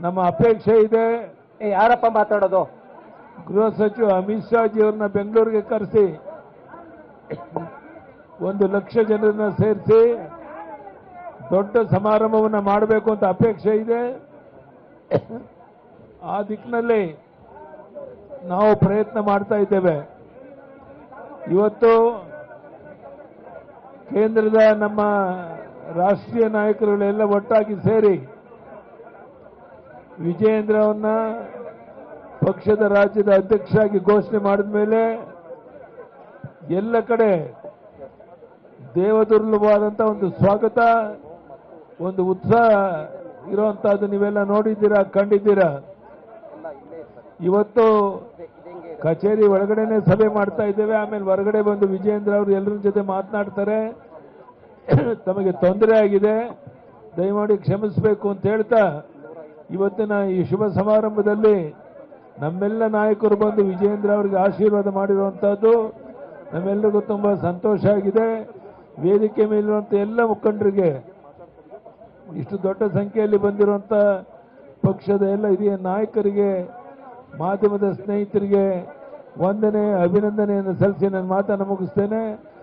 ನಮ್ಮ ಅಪೇಕ್ಷೆ ಇದೆ ಏ ಯಾರಪ್ಪ ಮಾತಾಡೋದು ಗೃಹ ಸಚಿವ ಅಮಿತ್ ಶಾಜಿ ಅವ್ರನ್ನ ಬೆಂಗಳೂರಿಗೆ ಕರೆಸಿ ಒಂದು ಲಕ್ಷ ಜನರನ್ನ ಸೇರಿಸಿ ದೊಡ್ಡ ಸಮಾರಂಭವನ್ನು ಮಾಡಬೇಕು ಅಂತ ಅಪೇಕ್ಷೆ ಇದೆ ಆ ದಿಕ್ಕಿನಲ್ಲಿ ನಾವು ಪ್ರಯತ್ನ ಮಾಡ್ತಾ ಇದ್ದೇವೆ ಇವತ್ತು ಕೇಂದ್ರದ ನಮ್ಮ ರಾಷ್ಟ್ರೀಯ ನಾಯಕರುಗಳೆಲ್ಲ ಒಟ್ಟಾಗಿ ಸೇರಿ ವಿಜಯೇಂದ್ರ ಅವನ್ನ ಪಕ್ಷದ ರಾಜ್ಯದ ಅಧ್ಯಕ್ಷರಾಗಿ ಘೋಷಣೆ ಮಾಡಿದ ಮೇಲೆ ಎಲ್ಲ ಕಡೆ ದೇವದುರ್ಲಭವಾದಂಥ ಒಂದು ಸ್ವಾಗತ ಒಂದು ಉತ್ಸಾಹ ಇರುವಂತಹದ್ದು ನೀವೆಲ್ಲ ನೋಡಿದ್ದೀರಾ ಕಂಡಿದ್ದೀರಾ ಇವತ್ತು ಕಚೇರಿ ಒಳಗಡೆನೆ ಸಭೆ ಮಾಡ್ತಾ ಇದ್ದೇವೆ ಆಮೇಲೆ ಹೊರಗಡೆ ಬಂದು ವಿಜಯೇಂದ್ರ ಅವರು ಎಲ್ಲರ ಜೊತೆ ಮಾತನಾಡ್ತಾರೆ ತಮಗೆ ತೊಂದರೆ ಆಗಿದೆ ದಯಮಾಡಿ ಕ್ಷಮಿಸಬೇಕು ಅಂತ ಹೇಳ್ತಾ ಇವತ್ತಿನ ಈ ಶುಭ ಸಮಾರಂಭದಲ್ಲಿ ನಮ್ಮೆಲ್ಲ ನಾಯಕರು ಬಂದು ವಿಜಯೇಂದ್ರ ಅವರಿಗೆ ಆಶೀರ್ವಾದ ಮಾಡಿರುವಂತಹದ್ದು ನಮ್ಮೆಲ್ಲರಿಗೂ ತುಂಬಾ ಸಂತೋಷ ಆಗಿದೆ ವೇದಿಕೆ ಮೇಲಿರುವಂತ ಎಲ್ಲ ಮುಖಂಡರಿಗೆ ಇಷ್ಟು ದೊಡ್ಡ ಸಂಖ್ಯೆಯಲ್ಲಿ ಬಂದಿರುವಂತ ಪಕ್ಷದ ಎಲ್ಲ ಹಿರಿಯ ನಾಯಕರಿಗೆ ಮಾಧ್ಯಮದ ಸ್ನೇಹಿತರಿಗೆ ವಂದನೆ ಅಭಿನಂದನೆಯನ್ನು ಸಲ್ಲಿಸಿ ನನ್ನ ಮಾತನ್ನು ಮುಗಿಸ್ತೇನೆ